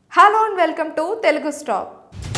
hello and welcome to Telugu stop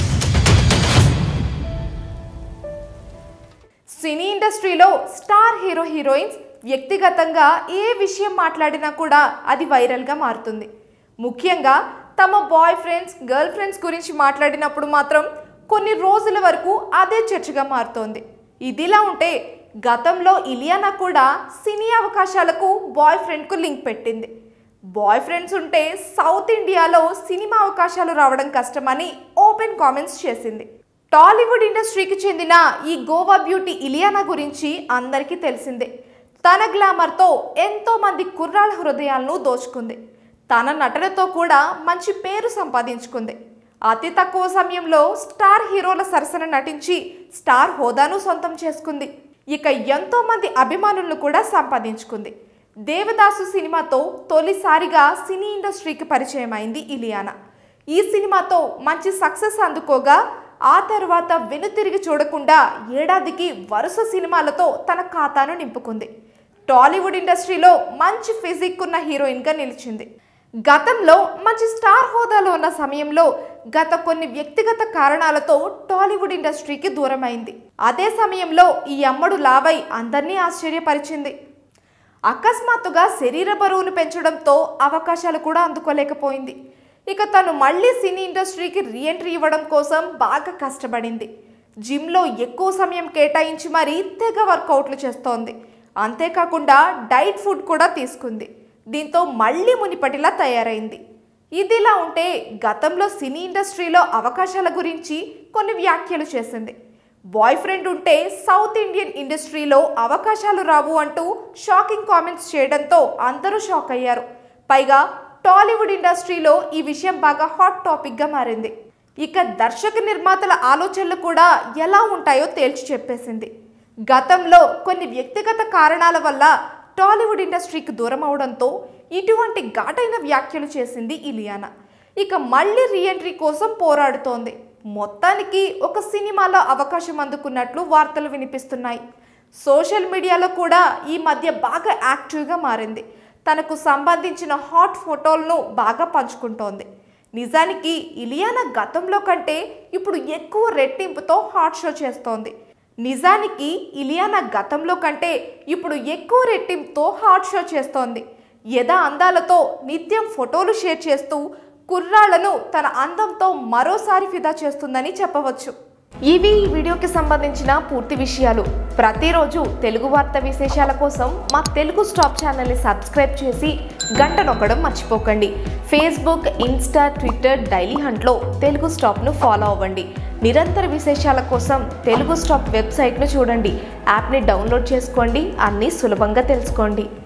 cine ఇండస్ట్రీలో star hero heroines వ్యక్తిగతంగా ఏ విషయం మాట్లాడినా కూడా అది వైరల్గా మారుతుంది ముఖ్యంగా తమ బాయ్ ఫ్రెండ్స్ గర్ల్ ఫ్రెండ్స్ గురించి మాట్లాడినప్పుడు మాత్రం కొన్ని రోజుల వరకు అదే చర్చగా మారుతోంది ఇదిలా ఉంటే గతంలో ఇలియానా కూడా సినీ అవకాశాలకు బాయ్ ఫ్రెండ్కు లింక్ పెట్టింది బాయ్ ఫ్రెండ్స్ ఉంటే సౌత్ ఇండియాలో సినిమా అవకాశాలు రావడం కష్టమని ఓపెన్ కామెంట్స్ చేసింది టాలీవుడ్ ఇండస్ట్రీకి చెందిన ఈ గోవా బ్యూటీ ఇలియానా గురించి అందరికీ తెలిసిందే తన గ్లామర్తో ఎంతో మంది కుర్రాళ్ళ హృదయాలను దోచుకుంది తన నటనతో కూడా మంచి పేరు సంపాదించుకుంది అతి తక్కువ సమయంలో స్టార్ హీరోల సరసన నటించి స్టార్ హోదాను సొంతం చేసుకుంది ఇక ఎంతో మంది అభిమానులను కూడా సంపాదించుకుంది దేవదాసు సినిమాతో తొలిసారిగా సినీ ఇండస్ట్రీకి పరిచయం అయింది ఇలియానా ఈ సినిమాతో మంచి సక్సెస్ అందుకోగా ఆ తర్వాత వెనుతిరిగి చూడకుండా ఏడాదికి వరుస సినిమాలతో తన ఖాతాను నింపుకుంది టాలీవుడ్ ఇండస్ట్రీలో మంచి ఫిజిక్ ఉన్న హీరోయిన్గా నిలిచింది గతంలో మంచి స్టార్ హోదాలో ఉన్న సమయంలో గత కొన్ని వ్యక్తిగత కారణాలతో టాలీవుడ్ ఇండస్ట్రీకి దూరమైంది అదే సమయంలో ఈ అమ్మడు లావై అందరినీ ఆశ్చర్యపరిచింది అకస్మాత్తుగా శరీర బరువును పెంచడంతో అవకాశాలు కూడా అందుకోలేకపోయింది ఇక తను మళ్ళీ సినీ ఇండస్ట్రీకి రీఎంట్రీ ఇవ్వడం కోసం బాగా కష్టపడింది జిమ్లో ఎక్కువ సమయం కేటాయించి మరీ తెగ వర్కౌట్లు చేస్తోంది అంతేకాకుండా డైట్ ఫుడ్ కూడా తీసుకుంది దీంతో మళ్ళీ మునిపటిలా తయారైంది ఇదిలా ఉంటే గతంలో సినీ ఇండస్ట్రీలో అవకాశాల గురించి కొన్ని వ్యాఖ్యలు చేసింది బాయ్ ఫ్రెండ్ ఉంటే సౌత్ ఇండియన్ ఇండస్ట్రీలో అవకాశాలు రావు అంటూ షాకింగ్ కామెంట్స్ చేయడంతో అందరూ షాక్ అయ్యారు పైగా టాలీవుడ్ ఇండస్ట్రీలో ఈ విషయం బాగా హాట్ టాపిక్గా మారింది ఇక దర్శక నిర్మాతల ఆలోచనలు కూడా ఎలా ఉంటాయో తేల్చి చెప్పేసింది గతంలో కొన్ని వ్యక్తిగత కారణాల వల్ల టాలీవుడ్ ఇండస్ట్రీకి దూరం అవడంతో ఇటువంటి ఘాటైన వ్యాఖ్యలు చేసింది ఇలియానా ఇక మళ్ళీ రీఎంట్రీ కోసం పోరాడుతోంది మొత్తానికి ఒక సినిమాలో అవకాశం అందుకున్నట్లు వార్తలు వినిపిస్తున్నాయి సోషల్ మీడియాలో కూడా ఈ మధ్య బాగా యాక్టివ్గా మారింది తనకు సంబంధించిన హాట్ ఫోటోలను బాగా పంచుకుంటోంది నిజానికి ఇలియానా గతంలో కంటే ఇప్పుడు ఎక్కువ రెట్టింపుతో హాట్ షో చేస్తోంది నిజానికి ఇలియానా గతంలో కంటే ఇప్పుడు ఎక్కువ రెట్టింపుతో హాట్ షో చేస్తోంది యథా అందాలతో నిత్యం ఫోటోలు షేర్ చేస్తూ కుర్రాళ్లను తన అందంతో మరోసారి ఫిదా చేస్తుందని చెప్పవచ్చు ఇవి ఈ వీడియోకి సంబంధించిన పూర్తి విషయాలు ప్రతిరోజు తెలుగు వార్త విశేషాల కోసం మా తెలుగు స్టాప్ ఛానల్ని సబ్స్క్రైబ్ చేసి గంట నొక్కడం మర్చిపోకండి ఫేస్బుక్ ఇన్స్టా ట్విట్టర్ డైలీ హంట్లో తెలుగు స్టాప్ను ఫాలో అవ్వండి నిరంతర విశేషాల కోసం తెలుగు స్టాప్ వెబ్సైట్ను చూడండి యాప్ని డౌన్లోడ్ చేసుకోండి అన్నీ సులభంగా తెలుసుకోండి